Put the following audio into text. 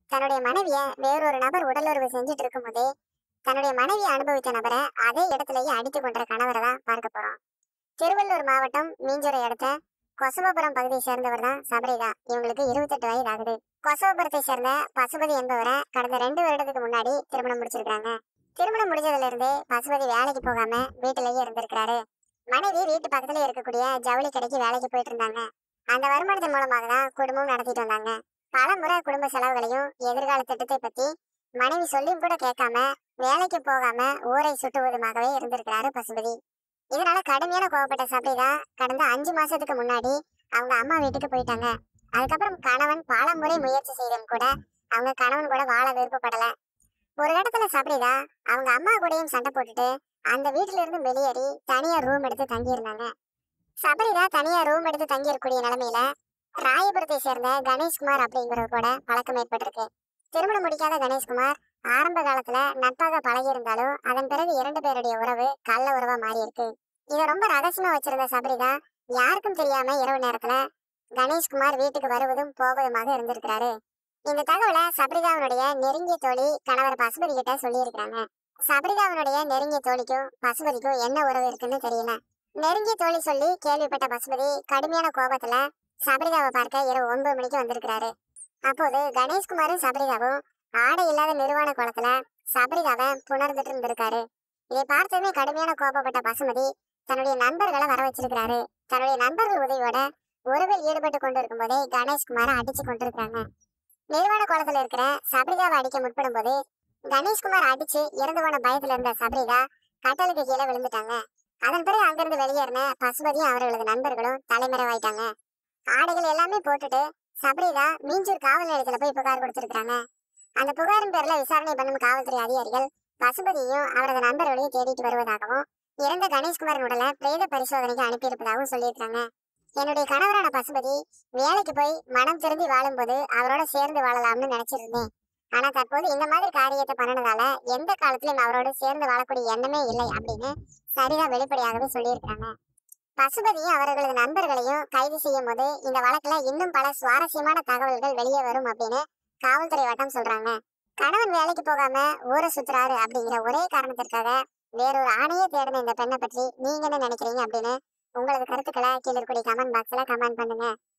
தன்னுடைய மனைவிய வேறொரு நபர் உடலுறவு செஞ்சுட்டு இருக்கும்போதே தன்னுடைய மனைவியை அனுபவித்த நபரை அதே இடத்திலேயே அடித்து கொன்ற கணவரை தான் பார்க்க போறோம் திருவள்ளூர் மாவட்டம் மீஞ்சுரை அடுத்த கொசவபுரம் பகுதியை சேர்ந்தவர் தான் சபரிதா இவங்களுக்கு இருபத்தெட்டு வயது ஆகுது கொசவபுரத்தை சேர்ந்த பசுபதி என்பவரை கடந்த ரெண்டு வருடத்துக்கு முன்னாடி திருமணம் முடிச்சிருக்காங்க திருமணம் முடிஞ்சதுல இருந்தே பசுபதி வேலைக்கு போகாம வீட்டிலேயே இருந்திருக்கிறாரு மனைவி வீட்டு பக்கத்துல இருக்கக்கூடிய ஜவுளி கடைக்கு வேலைக்கு போயிட்டு இருந்தாங்க அந்த வருமானத்தின் மூலமாக தான் குடும்பம் நடத்திட்டு வந்தாங்க பல முறை குடும்ப செலவுகளையும் எதிர்கால திட்டத்தை பத்தி மனைவி சொல்லியும் கூட கேட்காம வேலைக்கு போகாம ஊரை சுட்டுவதுமாகவே இருந்திருக்கிறாரு பசுபதி இதனால கடுமையான கோவப்பட்ட சபரிதா கடந்த அஞ்சு மாசத்துக்கு முன்னாடி அவங்க அம்மா வீட்டுக்கு போயிட்டாங்க அதுக்கப்புறம் கணவன் பல முறை முயற்சி செய்தும் கூட அவங்க கணவன் கூட வாழ விருப்பப்படல ஒரு இடத்துல சபரிதா அவங்க அம்மா கூடயும் சண்டை போட்டுட்டு அந்த வீட்டுல இருந்து வெளியேறி தனியா ரூம் எடுத்து தங்கி இருந்தாங்க சபரிதா தனியா ரூம் எடுத்து தங்கி இருக்கக்கூடிய நிலைமையில ராயபுரத்தை சேர்ந்த கணேஷ்குமார் அப்படிங்கிறவர் கூட பழக்கம் ஏற்பட்டிருக்கு திருமணம் முடிக்காத கணேஷ்குமார் ஆரம்ப காலத்துல நட்பாக பழகி இருந்தாலும் அதன் பிறகு இரண்டு பேருடைய உறவு கள்ள உறவா மாறி இருக்கு இதை ரொம்ப ரகசியமா வச்சிருந்த சபரிதா யாருக்கும் தெரியாம இரவு நேரத்துல கணேஷ்குமார் வீட்டுக்கு வருவதும் போவதுமாக இருந்திருக்கிறாரு இந்த தகவலை சபரிதாவனுடைய நெருங்கிய தோழி கணவர் பசுபதி கிட்ட சொல்லியிருக்கிறாங்க சபரிதாவனுடைய நெருங்கிய தோழிக்கும் பசுபதிக்கும் என்ன உறவு இருக்குன்னு தெரியல நெருங்கிய தோழி சொல்லி கேள்விப்பட்ட பசுபதி கடுமையான கோபத்துல சபரிதாவை பார்க்க இரவு ஒன்பது மணிக்கு வந்திருக்கிறாரு அப்போது கணேஷ்குமாரும் சபரிதாவும் ஆடை இல்லாத நிர்வாண குளத்துல சபரிதாவை புணர்ந்துட்டு இருந்திருக்காரு இதை பார்த்ததுமே கடுமையான கோபப்பட்ட பசுமதி தன்னுடைய நண்பர்களை வர வச்சிருக்கிறாரு தன்னுடைய நண்பர்கள் உதவியோட உறவில் ஈடுபட்டு கொண்டிருக்கும் போதே கணேஷ்குமாரை அடிச்சு கொண்டிருக்காங்க நிர்வாண குளத்துல இருக்கிற சபரிதாவை அடிக்க முற்படும் போது கணேஷ்குமார் அடிச்சு இறந்து போன பயத்துல இருந்த சபரிதா கட்டலுக்கு கீழே விழுந்துட்டாங்க அதன் பிறகு அங்கிருந்து வெளியேறின பசுபதியும் அவர்களது நண்பர்களும் தலைமறைவாயிட்டாங்க ஆடைகள் எல்லாமே போட்டுட்டு சபரிதா மீஞ்சூர் காவல் நிலையத்துல போய் புகார் கொடுத்திருக்காங்க அந்த புகாரின் பேர்ல விசாரணை பண்ணும் காவல்துறை அதிகாரிகள் பசுபதியையும் அவரது நண்பர்களையும் தேடிட்டு வருவதாகவும் இறந்த கணேஷ்குமாரின் உடலை பிரேத பரிசோதனைக்கு அனுப்பியிருப்பதாகவும் சொல்லியிருக்காங்க என்னுடைய கணவரான பசுபதி வேலைக்கு போய் மனம் திரும்பி வாழும்போது அவரோட சேர்ந்து வாழலாம்னு நினைச்சிருந்தேன் ஆனா தற்போது இந்த மாதிரி காரியத்தை பண்ணனதால எந்த காலத்திலும் அவரோட சேர்ந்து வாழக்கூடிய எண்ணமே இல்லை அப்படின்னு சரிதா வெளிப்படையாகவே சொல்லியிருக்காங்க பசுபதியும் அவர்களது நண்பர்களையும் கைது செய்யும் போது இந்த வழக்குல இன்னும் பல சுவாரஸ்யமான தகவல்கள் வெளியே வரும் அப்படின்னு காவல்துறை வட்டம் சொல்றாங்க கணவன் வேலைக்கு போகாம ஊரை சுத்துறாரு அப்படிங்கிற ஒரே காரணத்திற்காக வேறொரு ஆணையே தேடின இந்த பெண்ணை பற்றி நீங்க என்ன நினைக்கிறீங்க அப்படின்னு உங்களது கருத்துக்களை கீழே இருக்கக்கூடிய கமெண்ட் பாக்ஸ்ல கமெண்ட் பண்ணுங்க